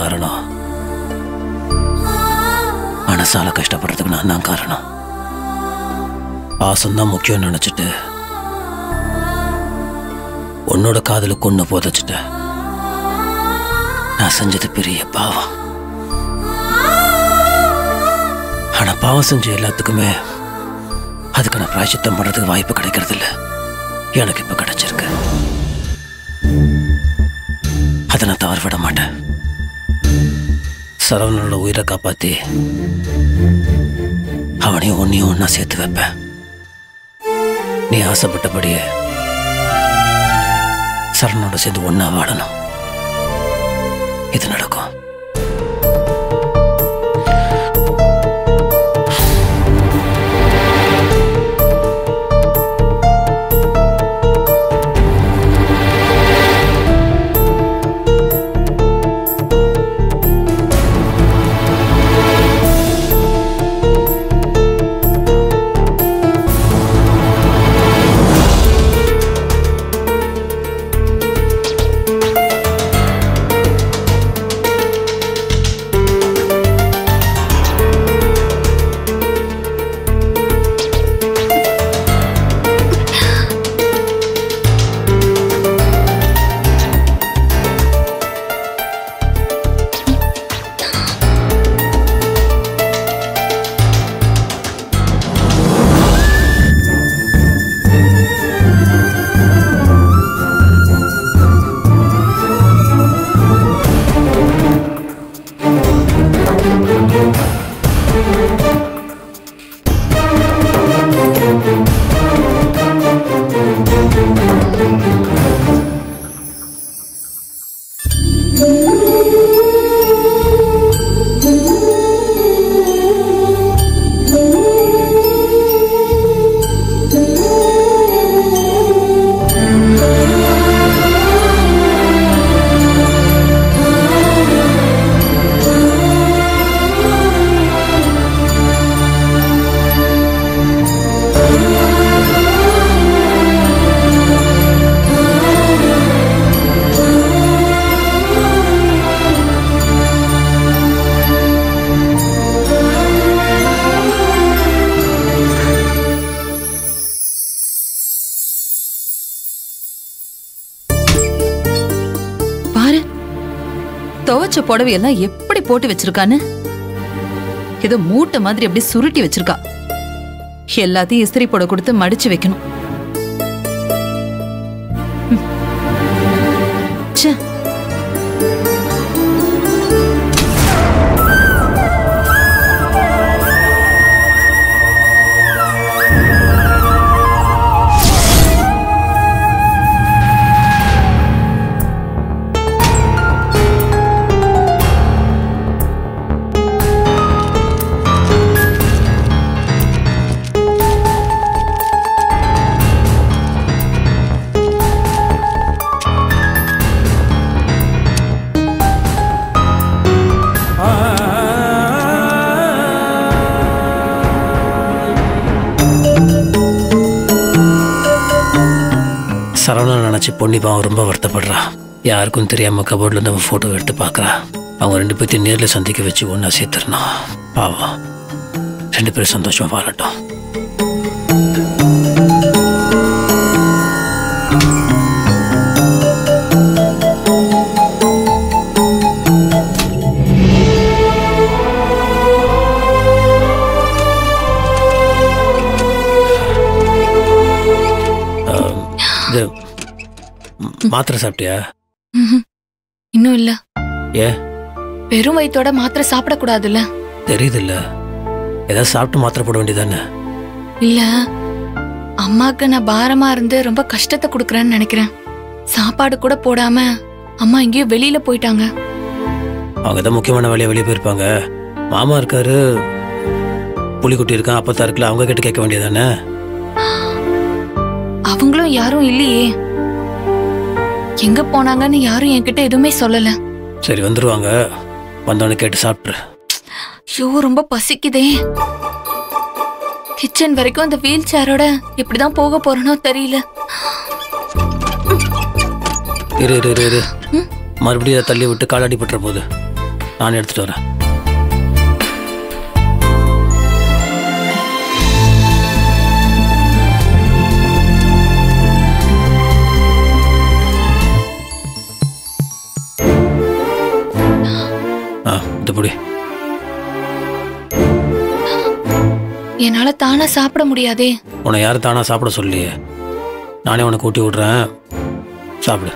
காரணம் மனசால கஷ்டப்படுறதுக்கு நான் தான் காரணம் பாசம்தான் முக்கியம் நினைச்சிட்டு உன்னோட காதல கொண்டு புதைச்சிட்டேன் நான் செஞ்சது பெரிய பாவம் ஆனா பாவம் செஞ்ச எல்லாத்துக்குமே அதுக்கு நான் பிராய்ச்சித்தம் பண்றதுக்கு வாய்ப்பு கிடைக்கிறது இல்ல எனக்கு இப்ப கிடைச்சிருக்கு அதை நான் தவறு விட மாட்டேன் சரவணனோட உயிரை காப்பாத்தி அவனையும் உன்னையும் ஒன்னா சேர்த்து வைப்பேன் நீ ஆசைப்பட்டபடியே சரவணனோட சேர்ந்து ஒன்னா வாழணும் இது நடக்கும் பாரு துவைச்ச புடவையெல்லாம் எப்படி போட்டு வச்சிருக்கான்னு ஏதோ மூட்டை மாதிரி அப்படியே சுருட்டி வச்சிருக்கா எல்லாத்தையும் இஸ்திரி போட கொடுத்து மடிச்சு வைக்கணும் ம். ச்சே சரவணன் நினச்சி பொன்னி பாவம் ரொம்ப வருத்தப்படுறா யாருக்கும் தெரியாம கபோர்ட்ல இருந்து அவன் ஃபோட்டோ எடுத்து பார்க்கறா அவங்க ரெண்டு பேர்த்தையும் நேரில் சந்திக்க வச்சு ஒன்றா சேர்த்துடணும் பாவம் ரெண்டு பேரும் சந்தோஷமா வாழட்டும் ஆம், இது ம், மாத்திரை சாப்பிட்டியா ம்ஹும். இன்னும் இல்ல ஏ வெறும் வயித்தோட மாத்திரை சாப்பிடக்கூடாதுல்ல தெரியுதுல்ல ஏதாவது சாப்பிட்டு மாத்திரை போட வேண்டியதானே இல்ல அம்மாக்கு நான் பாரமா இருந்து ரொம்ப கஷ்டத்தை கொடுக்கறேன்னு நினைக்கிறேன் சாப்பாடு கூட போடாம அம்மா எங்கேயோ வெளியில போயிட்டாங்க அவங்க தான் முக்கியமான வேலையை வெளியே போயிருப்பாங்க மாமா இருக்காரு புலிக்குட்டி இருக்கான் அப்பத்தா இருக்குல்ல அவங்க கிட்ட கேட்க வேண்டியதானே அவங்களும் யாரும் இல்லையே எங்க போனாங்கன்னு யாரும் என்கிட்ட எதுவுமே சொல்லல சரி வந்துருவாங்க வந்தவொடனே கேட்டு சாப்பிட்ரு ஐயோ ரொம்ப பசிக்குதே கிச்சன் வரைக்கும் அந்த வீல் சேரோட எப்படிதான் போக போறேனோ தெரியல இரு இரு இரு இரு ம்? மறுபடியும் அதை தள்ளி விட்டு காலாடி பட்டுற போகுது நான் எடுத்துட்டு வரேன் ஆ இது பிடி என்னால தானா சாப்பிட முடியாதே உன்னை யாரும் தானா சாப்பிட சொல்லியே நானே உன்னை கூட்டி விட்றேன் சாப்பிடு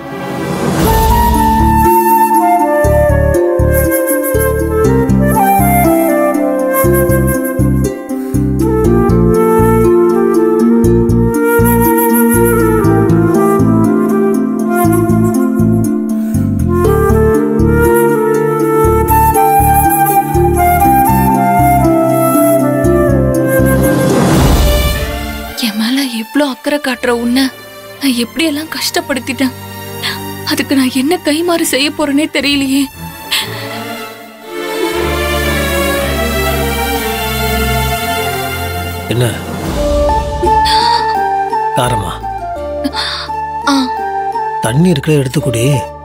என் மேல எவ்ளோ அக்கறை காட்டுற உன்னை நான் எப்படியெல்லாம் கஷ்டப்படுத்திட்டேன் அதுக்கு நான் என்ன கைமாறு செய்ய போறேனே தெரியலையே என்ன காரமா ஆ தண்ணி இருக்கிற எடுத்து குடி